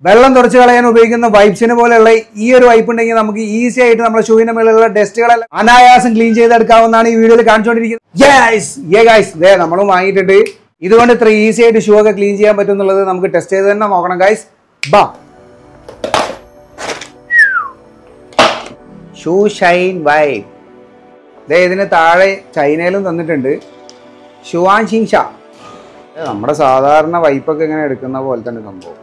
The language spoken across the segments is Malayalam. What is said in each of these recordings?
വെള്ളം തുടച്ചു കളയാൻ ഉപയോഗിക്കുന്ന വൈപ്സിനെ പോലെയുള്ള ഈ ഒരു വൈപ്പ് ഉണ്ടെങ്കിൽ നമുക്ക് ഈസി ആയിട്ട് നമ്മുടെ ഷൂവിന്റെ മേലുള്ള ഡസ്റ്റുകളെല്ലാം അനായാസം ക്ലീൻ ചെയ്തെടുക്കാവുന്നതാണ് ഈ വീഡിയോയിൽ കാണിച്ചുകൊണ്ടിരിക്കുന്നത് യെസ് യേ ഗൈസ് ദേ നമ്മളും വാങ്ങിയിട്ടുണ്ട് ഇതുകൊണ്ട് ഇത്ര ഈസി ആയിട്ട് ഷൂ ഒക്കെ ക്ലീൻ ചെയ്യാൻ പറ്റും എന്നുള്ളത് നമുക്ക് ടെസ്റ്റ് ചെയ്ത് തന്നെ നോക്കണം ഗൈസ് ബാ ഷൂ ഷൈൻ വൈപ്പ് ദേ ഇതിന് താഴെ ചൈനയിലും തന്നിട്ടുണ്ട് ഷുവാൻ ഷിങ്ഷ നമ്മുടെ സാധാരണ വൈപ്പൊക്കെ ഇങ്ങനെ എടുക്കുന്ന പോലെ തന്നെ സംഭവം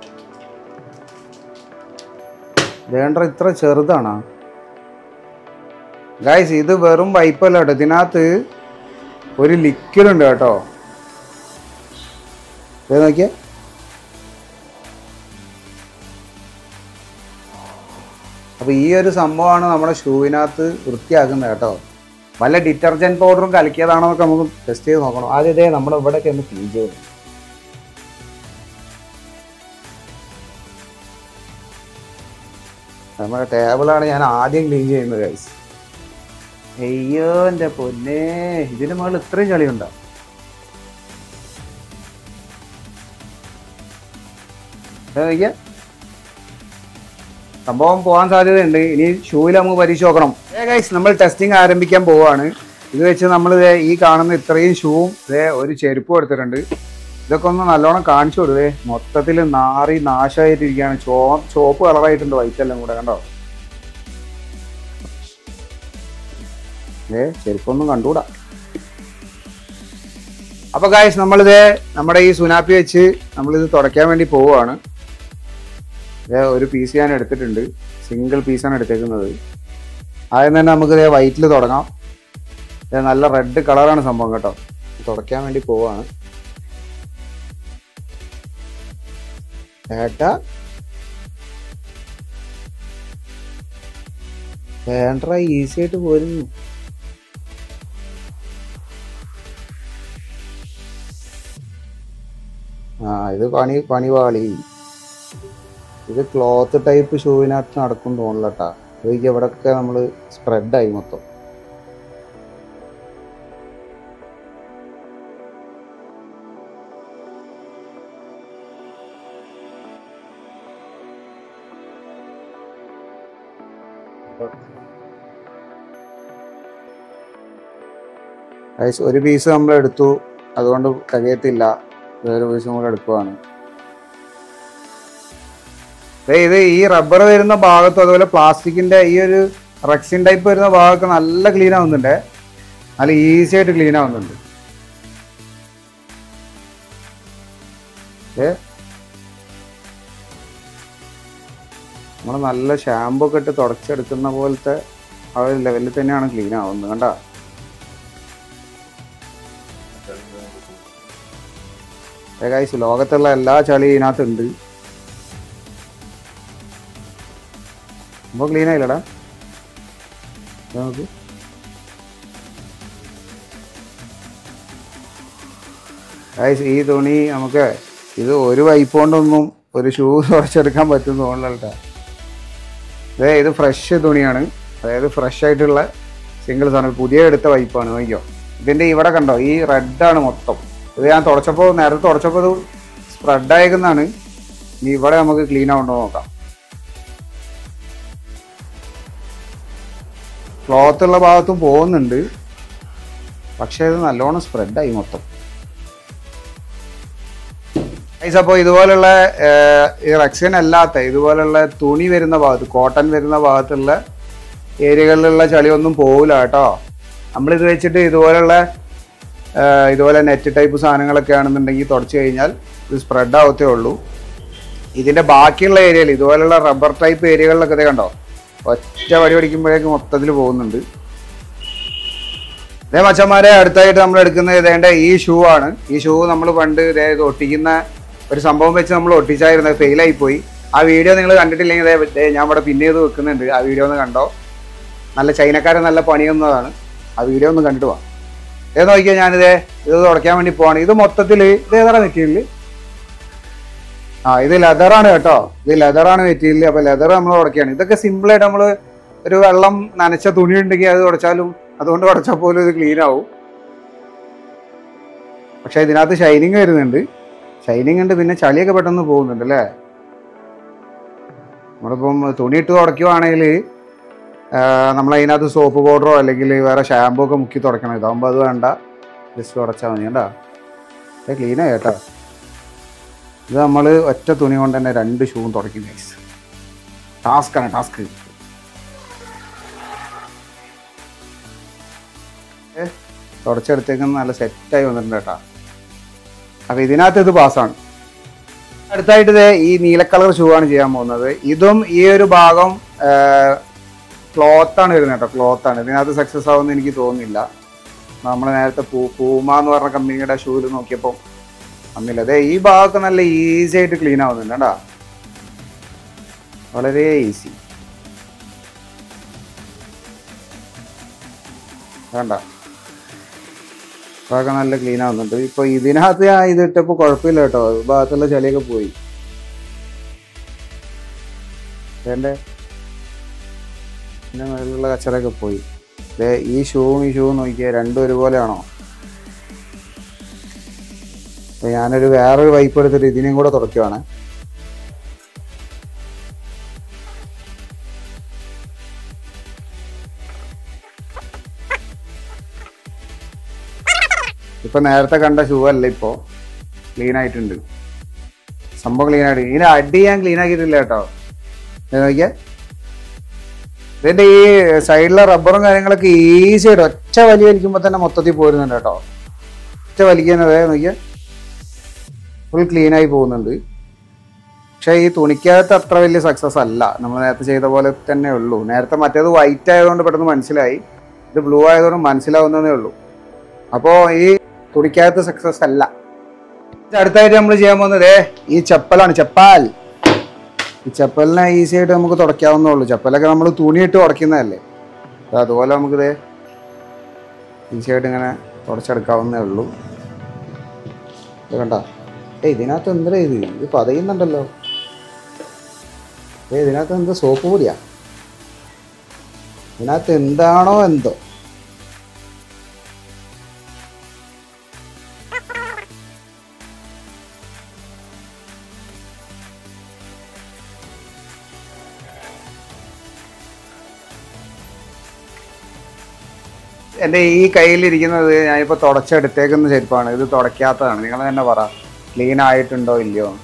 വേണ്ട ഇത്ര ചെറുതാണോ ഗൈസ് ഇത് വെറും വൈപ്പല്ല കേട്ടോ ഇതിനകത്ത് ഒരു ലിക്വിഡ് ഉണ്ട് കേട്ടോ ഇത് നോക്കിയേ അപ്പൊ ഈ ഒരു സംഭവമാണ് നമ്മുടെ ഷൂവിനകത്ത് വൃത്തിയാക്കുന്നത് കേട്ടോ വല്ല ഡിറ്റർജന്റ് പൗഡറും കലക്കിയതാണോ എന്നൊക്കെ നമുക്ക് ടെസ്റ്റ് ചെയ്ത് നോക്കണം ആദ്യം ഇതേ നമ്മുടെ ഇവിടെയൊക്കെ ഒന്ന് ക്ലീൻ ചെയ്ത് നമ്മുടെ ടേബിളാണ് ഞാൻ ആദ്യം ക്ലീൻ ചെയ്യുന്നത് ഗൈസ് അയ്യോ എൻ്റെ പൊന്നെ ഇതിന് മുകളിൽ ഇത്രയും ചളിയുണ്ടോ ഇത് നോക്കിയേ. സംഭവം പോകാൻ സാധ്യതയുണ്ട് ഇനി ഷൂവിൽ നമുക്ക് പരീക്ഷ നോക്കണം ഏ ഗൈസ് നമ്മൾ ടെസ്റ്റിംഗ് ആരംഭിക്കാൻ പോവാണ് ഇത് വെച്ച് നമ്മൾ ഈ കാണുന്ന ഇത്രയും ഷൂവും ഇതേ ഒരു ചെരുപ്പും എടുത്തിട്ടുണ്ട് ഇതൊക്കെ ഒന്ന് നല്ലോണം കാണിച്ചു കൊടുവേ മൊത്തത്തിൽ നാറി നാശമായിട്ടിരിക്കുകയാണ് ചോ ചോപ്പ് കളറായിട്ടുണ്ട് വൈറ്റ് എല്ലാം കൂടെ കണ്ടോ ഏ ചെരുപ്പൊന്നും കണ്ടുകൂടാ അപ്പൊ ഗായ്സ് നമ്മളിത് നമ്മുടെ ഈ സുനാപ്പി വെച്ച് നമ്മളിത് തുടയ്ക്കാൻ വേണ്ടി പോവുകയാണ് ദേ ഒരു പീസ് ഞാൻ എടുത്തിട്ടുണ്ട് സിംഗിൾ പീസാണ് എടുത്തേക്കുന്നത് ആദ്യം തന്നെ നമുക്ക് ഇതേ വൈറ്റിൽ തുടങ്ങാം ദേ നല്ല റെഡ് കളറാണ് സംഭവം കേട്ടോ തുടയ്ക്കാൻ വേണ്ടി പോവാണ് ഏട്ടാ വേണ്ട ഈസി ആയിട്ട് പോരുന്നു ആ ഇത് പണി പണി പാളി ഇത് ക്ലോത്ത് ടൈപ്പ് ഷൂവിനകത്ത് നടക്കും തോന്നില്ലട്ടാ ഇത് ഇവിടൊക്കെ നമ്മൾ സ്പ്രെഡായി മൊത്തം Guys, ഒരു പീസ് നമ്മൾ എടുത്തു അതുകൊണ്ട് തികയത്തില്ല വേറെ പീസും കൂടെ എടുക്കുവാണ് ദേ ഇത് ഈ റബ്ബർ വരുന്ന ഭാഗത്തും അതുപോലെ പ്ലാസ്റ്റിക്കിന്റെ ഈ ഒരു റെക്സിൻ ടൈപ്പ് വരുന്ന ഭാഗമൊക്കെ നല്ല ക്ലീൻ ആവുന്നുണ്ട് നല്ല ഈസി ആയിട്ട് ക്ലീൻ ആവുന്നുണ്ട് ഏ നമ്മൾ നല്ല ഷാമ്പു ഒക്കെ ഇട്ട് തുടച്ചെടുക്കുന്ന പോലത്തെ ആ ഒരു ലെവലിൽ തന്നെയാണ് ക്ലീൻ ആവുന്നത് കണ്ട ഏകാശ് ലോകത്തുള്ള എല്ലാ ചളി ഇതിനകത്തുണ്ട് സംഭവം ക്ലീൻ ആയില്ലടാ ദേ നോക്ക് ഗൈസ് ഈ തുണി നമുക്ക് ഇത് ഒരു വൈപ്പ് കൊണ്ടൊന്നും ഒരു ഷൂ തുടച്ചെടുക്കാൻ പറ്റും തോന്നില്ല അതെ ഇത് ഫ്രഷ് തുണിയാണ് അതായത് ഫ്രഷ് ആയിട്ടുള്ള സിംഗിൾ സാധനം പുതിയ എടുത്ത വൈപ്പാണ് നോക്കിയോ ഇതിൻ്റെ ഇവിടെ കണ്ടോ ഈ റെഡാണ് മൊത്തം ഇത് ഞാൻ തുടച്ചപ്പോൾ നേരത്തെ തുടച്ചപ്പോൾ ഇത് സ്പ്രെഡ് ആയേക്കുന്നതാണ് ഇനി ഇവിടെ നമുക്ക് ക്ലീൻ ആവുണ്ടോ നോക്കാം ക്ലോത്ത് ഉള്ള ഭാഗത്തും പോകുന്നുണ്ട് പക്ഷേ ഇത് നല്ലോണം സ്പ്രെഡായി മൊത്തം ഗൈസ് അപ്പോൾ ഇതുപോലുള്ള ഏർ, ഈ റെക്സിൻ അല്ലാത്ത ഇതുപോലുള്ള തുണി വരുന്ന ഭാഗത്ത് കോട്ടൺ വരുന്ന ഭാഗത്തുള്ള ഏരിയകളിലുള്ള ചളിയൊന്നും പോകില്ല കേട്ടോ നമ്മളിത് വെച്ചിട്ട് ഇതുപോലുള്ള ഏർ, ഇതുപോലെ നെറ്റ് ടൈപ്പ് സാധനങ്ങളൊക്കെ ആണെന്നുണ്ടെങ്കിൽ തുടച്ച് കഴിഞ്ഞാൽ ഇത് സ്പ്രെഡ് ആവത്തേ ഉള്ളൂ ഇതിന്റെ ബാക്കിയുള്ള ഏരിയയിൽ ഇതുപോലുള്ള റബ്ബർ ടൈപ്പ് ഏരിയകളിലൊക്കെ ഇത് കണ്ടോ ഒറ്റ വടി പിടിക്കുമ്പോഴേക്ക് മൊത്തത്തിൽ പോകുന്നുണ്ട് ഇതേ മച്ചന്മാരെ അടുത്തായിട്ട് നമ്മൾ എടുക്കുന്നത് ഇതേണ്ട ഈ ഷൂ ആണ് ഈ ഷൂ നമ്മൾ പണ്ട് ഇതേ ഇത് ഒട്ടിക്കുന്ന ഒരു സംഭവം വെച്ച് നമ്മൾ ഒട്ടിച്ചായിരുന്നത് ഫെയിലായി പോയി ആ വീഡിയോ നിങ്ങൾ കണ്ടിട്ടില്ലെങ്കിൽ ദേ ദേ ഞാൻ ഇവിടെ പിന്നെ ചെയ്ത് വെക്കുന്നുണ്ട് ആ വീഡിയോ ഒന്ന് കണ്ടോ നല്ല ചൈനക്കാരൻ നല്ല പണിയുന്നതാണ് ആ വീഡിയോ ഒന്ന് കണ്ടിട്ട് പോവാം ഏത് നോക്കിയാൽ ഞാനിതേ ഇത് തുടയ്ക്കാൻ വേണ്ടി പോവാണ് ഇത് മൊത്തത്തിൽ ഇത് ഏതാണ് മെറ്റീരിയൽ ആ ഇത് ലെതറാണ് കേട്ടോ ഇത് ലെതറാണ് മെറ്റീരിയൽ അപ്പൊ ലെതർ നമ്മൾ തുടക്കുകയാണ് ഇതൊക്കെ സിമ്പിൾ ആയിട്ട് നമ്മൾ ഒരു വെള്ളം നനച്ച തുണി ഉണ്ടെങ്കിൽ അത് തുടച്ചാലും അതുകൊണ്ട് തുടച്ചാൽ പോലും ഇത് ക്ലീൻ ആവും പക്ഷെ ഇതിനകത്ത് ഷൈനിങ് വരുന്നുണ്ട് ഷൈനിങ് ഉണ്ട് പിന്നെ ചളിയൊക്കെ പെട്ടെന്ന് പോകുന്നുണ്ട് അല്ലേ നമ്മളിപ്പം തുണിയിട്ട് തുടയ്ക്കുവാണെങ്കിൽ നമ്മളതിനകത്ത് സോപ്പ് പൗഡറോ അല്ലെങ്കിൽ വേറെ ഷാമ്പൂ ഒക്കെ മുക്കി തുടയ്ക്കണം ഇതാകുമ്പോൾ അത് വേണ്ട ജസ്റ്റ് തുടച്ചാൽ മതി കേട്ടോ ഇത് ക്ലീൻ കേട്ടോ ഇത് നമ്മൾ ഒറ്റ തുണി കൊണ്ട് തന്നെ രണ്ട് ഷൂവും തുടയ്ക്കും ഗൈസ് ടാസ്ക്കാണ് ടാസ്ക് തുടച്ചെടുത്തേക്കുന്ന നല്ല സെറ്റായി വന്നിട്ടുണ്ട് കേട്ടോ അപ്പോൾ ഇതിനകത്ത് ഇത് പാസ്സാണ് അടുത്തായിട്ട് ദേ ഈ നീല കളർ ഷൂ ആണ് ചെയ്യാൻ പോകുന്നത് ഇതും ഈ ഒരു ഭാഗം ക്ലോത്ത് ആണ് വരുന്നത് കേട്ടോ ക്ലോത്ത് ആണ് ഇതിനകത്ത് സക്സസ് ആവുമെന്ന് എനിക്ക് തോന്നുന്നില്ല നമ്മൾ നേരത്തെ പൂ പൂമ എന്ന് പറഞ്ഞ കമ്പനിയുടെ ഷൂവിൽ നോക്കിയപ്പോൾ വന്നില്ല അതെ ഈ ഭാഗമൊക്കെ നല്ല ഈസി ആയിട്ട് ക്ലീൻ ആവുന്നുണ്ട് കേട്ടോ വളരെ ഈസി വേണ്ട ഭാഗം നല്ല ക്ലീൻ ആവുന്നുണ്ട് ഇപ്പൊ ഇതിനകത്ത് ഞാൻ ഇതിട്ടപ്പോ കുഴപ്പമില്ല കേട്ടോ ഈ ഭാഗത്തുള്ള ചളിയൊക്കെ പോയി എന്റെ ഇതിന്റെ മേളിലുള്ള കച്ചറയൊക്കെ പോയി ദേ ഈ ഷൂവും ഈ ഷൂവും നോക്കിയാൽ രണ്ടും ഒരുപോലെയാണോ അപ്പൊ ഞാനൊരു വേറൊരു വൈപ്പ് എടുത്തിട്ട് ഇതിനെയും കൂടെ തുടയ്ക്കുവാണ് ഇപ്പൊ നേരത്തെ കണ്ട ഷൂ അല്ല ഇപ്പോ ക്ലീൻ ആയിട്ടുണ്ട് സംഭവം ക്ലീൻ ആയിട്ട് ഇതിന് അടി ഞാൻ ക്ലീൻ ആക്കിയിട്ടില്ല കേട്ടോ ഇത് നോക്കിയേ ഇതിന്റെ ഈ സൈഡിലെ റബ്ബറും കാര്യങ്ങളൊക്കെ ഈസി ആയിട്ട് ഒറ്റ വലി വലിക്കുമ്പോൾ തന്നെ മൊത്തത്തിൽ പോരുന്നുണ്ട് കേട്ടോ ഒറ്റ വലിക്കുന്നത് നോക്കിയാൽ ഫുൾ ക്ലീൻ ആയി പോകുന്നുണ്ട് പക്ഷേ ഈ തുണിക്കകത്ത് അത്ര വലിയ സക്സസ് അല്ല നമ്മൾ നേരത്തെ ചെയ്ത പോലെ തന്നെ ഉള്ളൂ നേരത്തെ മറ്റേത് വൈറ്റ് ആയതുകൊണ്ട് പെട്ടെന്ന് മനസ്സിലായി ഇത് ബ്ലൂ ആയതുകൊണ്ട് മനസ്സിലാവുന്നതേ ഉള്ളൂ അപ്പോൾ ഈ തുണിക്കകത്ത് സക്സസ് അല്ല ഇത് അടുത്തായിട്ട് നമ്മൾ ചെയ്യാൻ പോകുന്നത് ദേ ഈ ചപ്പലാണ് ചപ്പാൽ ഈ ചപ്പലിനെ ഈസി ആയിട്ട് നമുക്ക് തുടയ്ക്കാവുന്നേ ഉള്ളൂ ചപ്പലൊക്കെ നമ്മൾ തുണിയിട്ട് തുടയ്ക്കുന്നതല്ലേ അത് അതുപോലെ നമുക്ക് ദേ ഈസി ആയിട്ട് ഇങ്ങനെ തുടച്ചെടുക്കാവുന്നേ ഉള്ളൂ ഇത് കണ്ട ഏയ് ഇതിനകത്ത് എന്താ ഇത് ഇത് പതയുന്നുണ്ടല്ലോ ഏ ഇതിനകത്ത് എന്താ സോപ്പ് പൊടിയാ ഇതിനകത്ത് എന്താണോ എന്തോ എൻ്റെ ഈ കയ്യിലിരിക്കുന്നത് ഞാനിപ്പോൾ തുടച്ചെടുത്തേക്കുന്ന ചെരുപ്പാണ് ഇത് തുടയ്ക്കാത്തതാണ് നിങ്ങൾ തന്നെ പറ ക്ലീൻ ആയിട്ടുണ്ടോ ഇല്ലയോ എന്ന്.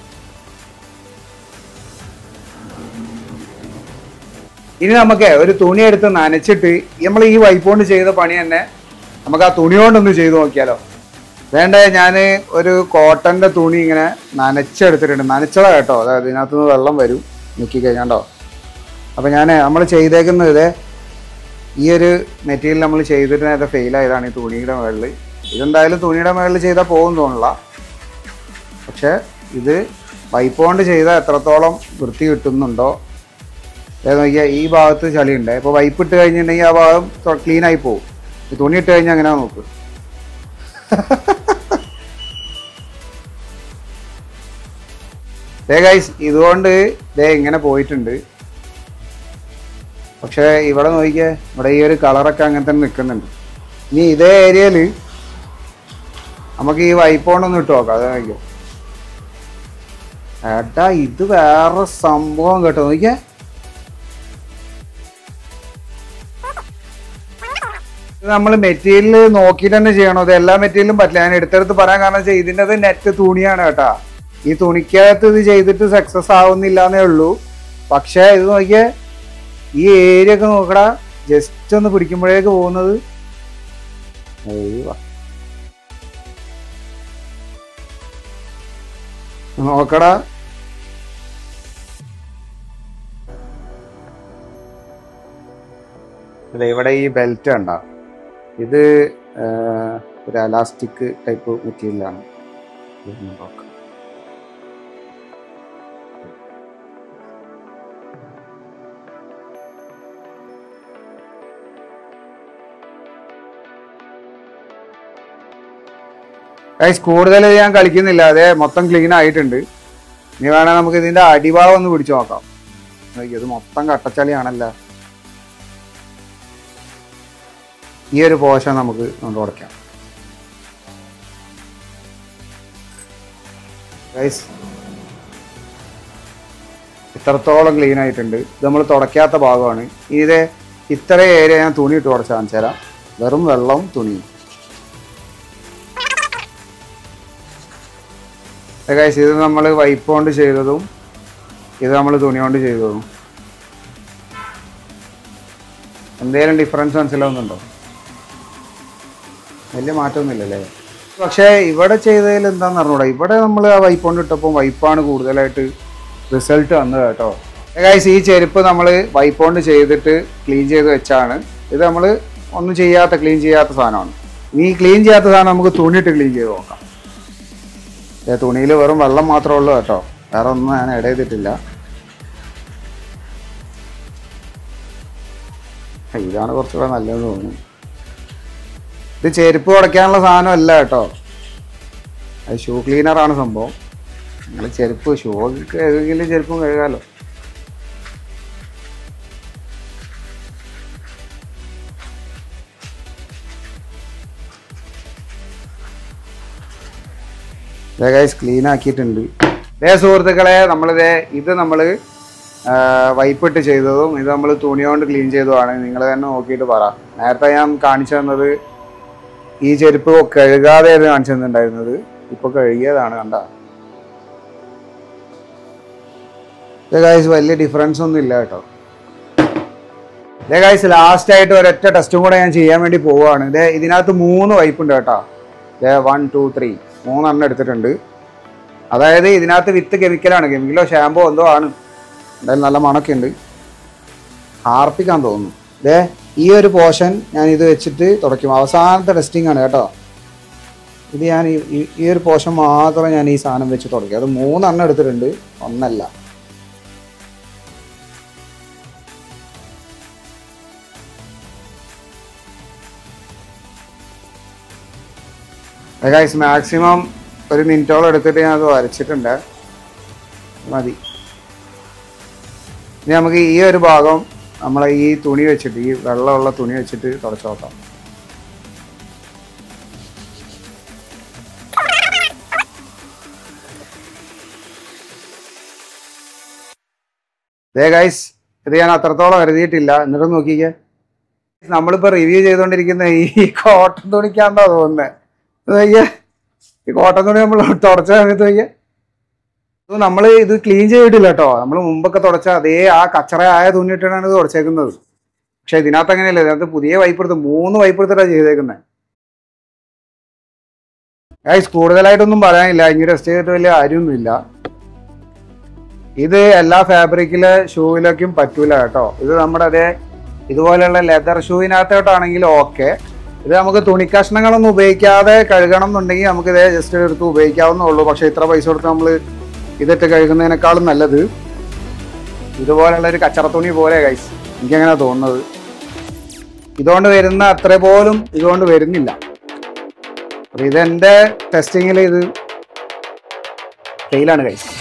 ഇനി നമുക്ക് ഒരു തുണി എടുത്ത് നനച്ചിട്ട് നമ്മൾ ഈ വൈപ്പ് കൊണ്ട് ചെയ്ത പണി തന്നെ നമുക്ക് ആ തുണി കൊണ്ടൊന്ന് ചെയ്ത് നോക്കിയാലോ വേണ്ട ഞാൻ ഒരു കോട്ടന്റെ തുണി ഇങ്ങനെ നനച്ചെടുത്തിട്ടുണ്ട് നനച്ചതാ കേട്ടോ അതായത് ഇതിനകത്തുനിന്ന് വെള്ളം വരും മുക്കി കഴിഞ്ഞാണ്ടോ അപ്പം ഞാൻ നമ്മൾ ചെയ്തേക്കുന്നത് ഇതേ ഈ ഒരു മെറ്റീരിയൽ നമ്മൾ ചെയ്തിട്ട് നേരത്തെ ഫെയിൽ ആയതാണ് ഈ തുണിയുടെ മുകളിൽ ഇതെന്തായാലും തുണിയുടെ മുകളിൽ ചെയ്താൽ പോകും തോന്നില്ല പക്ഷേ ഇത് പൈപ്പ് കൊണ്ട് ചെയ്താൽ എത്രത്തോളം വൃത്തി കിട്ടുന്നുണ്ടോ അതായത് നോക്കിയാൽ ഈ ഭാഗത്ത് ചളിയുണ്ട് ഇപ്പോൾ വൈപ്പ് ഇട്ട് കഴിഞ്ഞിട്ടുണ്ടെങ്കിൽ ആ ഭാഗം ക്ലീൻ ആയി പോകും ഈ തുണി ഇട്ട് കഴിഞ്ഞാൽ അങ്ങനെ നോക്ക് ദേ ഗൈസ് ഇതുകൊണ്ട് ദേ ഇങ്ങനെ പോയിട്ടുണ്ട് പക്ഷേ ഇവിടെ നോക്കിയേ ഇവിടെ ഈ ഒരു കളറൊക്കെ അങ്ങനെ തന്നെ നിൽക്കുന്നുണ്ട് ഇനി ഇതേ ഏരിയയിൽ നമുക്ക് ഈ വൈപ്പ് കൊണ്ടൊന്ന് ഇട്ട് നോക്കാം അത് നോക്കിയോ ഏട്ടാ ഇത് വേറെ സംഭവം കേട്ടോ നോക്കിയേ ഇത് നമ്മൾ മെറ്റീരിയൽ നോക്കിയിട്ട് തന്നെ ചെയ്യണോ ഇത് എല്ലാ മെറ്റീരിയലും പറ്റില്ല ഞാൻ എടുത്തെടുത്ത് പറയാൻ കാരണം വെച്ചാൽ ഇതിൻ്റെ നെറ്റ് തുണിയാണ് കേട്ടാ ഈ തുണിക്കകത്ത് ഇത് ചെയ്തിട്ട് സക്സസ് ആവുന്നില്ല എന്നേ ഉള്ളൂ പക്ഷേ ഇത് നോക്കിയേ ഈ ഏരിയ ഒക്കെ നോക്കടാ ജസ്റ്റ് ഒന്ന് പിടിക്കുമ്പോഴേക്ക് പോകുന്നത് ഏയ് വാ. നോക്കടാ അതെ ഇവിടെ ഈ ബെൽറ്റ് കണ്ട ഇത് ആ, ഒരു അലാസ്റ്റിക് ടൈപ്പ് മെറ്റീരിയലാണ് ഇതൊന്ന് നോക്കാം ഗൈസ് കൂടുതൽ ഞാൻ കളിക്കുന്നില്ല അതെ മൊത്തം ക്ലീൻ ആയിട്ടുണ്ട് ഇനി വേണേൽ നമുക്ക് ഇതിന്റെ അടിഭാഗം ഒന്ന് പിടിച്ചു നോക്കാം നോക്കിയേ, ഇത് മൊത്തം കട്ടച്ചളിയാണല്ലോ ഈ ഒരു പോഷൻ നമുക്ക് കൊണ്ട് ഉടയ്ക്കാം ഗൈസ് ഇത്രത്തോളം ക്ലീൻ ആയിട്ടുണ്ട് ഇത് നമ്മൾ തുടയ്ക്കാത്ത ഭാഗമാണ് ഇത് ഇത്ര ഏരിയ ഞാൻ തുണി ഇട്ട് കുറച്ച് കാണിച്ചു തരാം വെറും വെള്ളവും തുണിയും ഗൈസ് ഇത് നമ്മൾ വൈപ്പ് കൊണ്ട് ചെയ്തതും ഇത് നമ്മൾ തുണി കൊണ്ട് ചെയ്തതും എന്തെങ്കിലും ഡിഫറൻസ് മനസ്സിലാവുന്നുണ്ടോ വലിയ മാറ്റമൊന്നുമില്ലല്ലേ പക്ഷേ ഇവിടെ ചെയ്തതിൽ എന്താണെന്ന് അറിഞ്ഞൂടാ ഇവിടെ നമ്മൾ ആ വൈപ്പ് കൊണ്ട് ഇട്ടപ്പോൾ വൈപ്പാണ് കൂടുതലായിട്ട് റിസൾട്ട് വന്നത് കേട്ടോ ഗൈസ് ഈ ചെരുപ്പ് നമ്മൾ വൈപ്പ് കൊണ്ട് ചെയ്തിട്ട് ക്ലീൻ ചെയ്ത് വെച്ചാണ് ഇത് നമ്മൾ ഒന്നും ചെയ്യാത്ത ക്ലീൻ ചെയ്യാത്ത സാധനമാണ് ഇനി ക്ലീൻ ചെയ്യാത്ത സാധനം നമുക്ക് തുണിയിട്ട് ക്ലീൻ ചെയ്ത് നോക്കാം തുണിയിൽ വെറും വെള്ളം മാത്രമേ ഉള്ളൂ കേട്ടോ വേറെ ഒന്നും ഞാൻ ഇട ചെയ്തിട്ടില്ല ഇതാണ് കുറച്ചുകൂടെ നല്ലതെന്ന് തോന്നുന്നു ഇത് ചെരുപ്പ് തുടയ്ക്കാനുള്ള സാധനമല്ല കേട്ടോ അത് ഷൂ ക്ലീനറാണ് സംഭവം നിങ്ങൾ ചെരുപ്പ് ഷൂ കഴുകിയെങ്കിലും ചെരുപ്പും കഴുകാലോ ഗൈസ് ക്ലീൻ ആക്കിയിട്ടുണ്ട് ഇതേ സുഹൃത്തുക്കളെ നമ്മളിതേ ഇത് നമ്മൾ വൈപ്പിട്ട് ചെയ്തതും ഇത് നമ്മൾ തുണി കൊണ്ട് ക്ലീൻ ചെയ്തതുമാണ് നിങ്ങൾ തന്നെ നോക്കിയിട്ട് പറ നേരത്തെ ഞാൻ കാണിച്ചു തന്നത് ഈ ചെരുപ്പ് കഴുകാതെയായിരുന്നു കാണിച്ചു തന്നിട്ടുണ്ടായിരുന്നത് ഇപ്പൊ കഴുകിയതാണ് കണ്ട ഗായ്സ് വലിയ ഡിഫറൻസ് ഒന്നും ഇല്ല കേട്ടോ ഇതേ ഗായ്സ് ലാസ്റ്റ് ആയിട്ട് ഒരൊറ്റ ടെസ്റ്റും കൂടെ ഞാൻ ചെയ്യാൻ വേണ്ടി പോവുകയാണ് ഇതേ ഇതിനകത്ത് മൂന്ന് വൈപ്പ് ഉണ്ട് കേട്ടോ ഇതേ വൺ ടു ത്രീ മൂന്നെണ്ണം എടുത്തിട്ടുണ്ട് അതായത് ഇതിനകത്ത് വിത്ത് കെമിക്കലാണ് കെമിക്കലോ ഷാമ്പോ എന്തോ ആണ് എന്തായാലും നല്ല മണമൊക്കെ ഉണ്ട് ഹാർപ്പിക്കാൻ തോന്നുന്നു ഇതേ ഈ ഒരു പോർഷൻ ഞാൻ ഇത് വെച്ചിട്ട് തുടയ്ക്കും അവസാനത്തെ ടെസ്റ്റിംഗ് ആണ് കേട്ടോ ഇത് ഞാൻ ഈ- ഈ- ഈ ഒരു പോർഷൻ മാത്രം ഞാൻ ഈ സാധനം വെച്ച് തുടയ്ക്കും അത് മൂന്നെണ്ണം എടുത്തിട്ടുണ്ട് ഒന്നല്ല ഗൈസ് മാക്സിമം ഒരു മിനിറ്റോളം എടുത്തിട്ട് ഞാൻ അത് വരച്ചിട്ടുണ്ട് മതി ഇനി നമുക്ക് ഈ ഒരു ഭാഗം നമ്മളെ ഈ തുണി വെച്ചിട്ട് ഈ വെള്ളമുള്ള തുണി വെച്ചിട്ട് തുടച്ചു നോക്കാം ദേ ഗൈസ് ഇത് ഞാൻ അത്രത്തോളം കരുതിയിട്ടില്ല എന്നിട്ട് നോക്കിക്കേ നമ്മളിപ്പോ റിവ്യൂ ചെയ്തുകൊണ്ടിരിക്കുന്ന ഈ കോട്ടൺ തുണിക്കാന്നാ തോന്നുന്നത് നോക്കിയേ ഈ കോട്ടൺ തുണി നമ്മൾ തുടച്ച സമയത്ത് നോക്കിയേ ഇത് നമ്മൾ ഇത് ക്ലീൻ ചെയ്തിട്ടില്ല കേട്ടോ നമ്മൾ മുമ്പൊക്കെ തുടച്ച അതേ ആ കച്ചറ ആയ തുണിയിട്ടാണ് ഇത് തുടച്ചേക്കുന്നത് പക്ഷെ ഇതിനകത്ത് അങ്ങനെയല്ല ഇതിനകത്ത് പുതിയ വൈപ്പ് എടുത്ത് മൂന്ന് വൈപ്പ് എടുത്തിട്ടാണ് ചെയ്തേക്കുന്നത് ഗൈസ് കൂടുതലായിട്ടൊന്നും പറയാനില്ല ഇനി ടെസ്റ്റ് ചെയ്തിട്ട് വലിയ കാര്യമൊന്നുമില്ല ഇത് എല്ലാ ഫാബ്രിക്കിലെ ഷൂവിലേക്കും പറ്റൂല കേട്ടോ ഇത് നമ്മുടെ അതേ ഇതുപോലെയുള്ള ലെതർ ഷൂവിനകത്തോട്ടാണെങ്കിൽ ഓക്കെ ഇത് നമുക്ക് തുണിക്കഷ്ണങ്ങളൊന്നും ഉപയോഗിക്കാതെ കഴുകണം എന്നുണ്ടെങ്കിൽ നമുക്ക് ഇതേ ജസ്റ്റ് എടുത്ത് ഉപയോഗിക്കാവുന്നേ ഉള്ളൂ പക്ഷെ ഇത്ര പൈസ കൊടുത്ത് നമ്മൾ ഇതിട്ട് കഴുകുന്നതിനേക്കാളും നല്ലത് ഇതുപോലുള്ള ഒരു കച്ചറ തുണി പോലെ ഗൈസ് എനിക്കങ്ങനെ തോന്നുന്നത് ഇതുകൊണ്ട് വരുന്ന അത്ര പോലും ഇതുകൊണ്ട് വരുന്നില്ല അപ്പൊ ഇതെന്റെ ടെസ്റ്റിങ്ങിൽ ഇത് ഫെയിലാണ് ഗൈസ്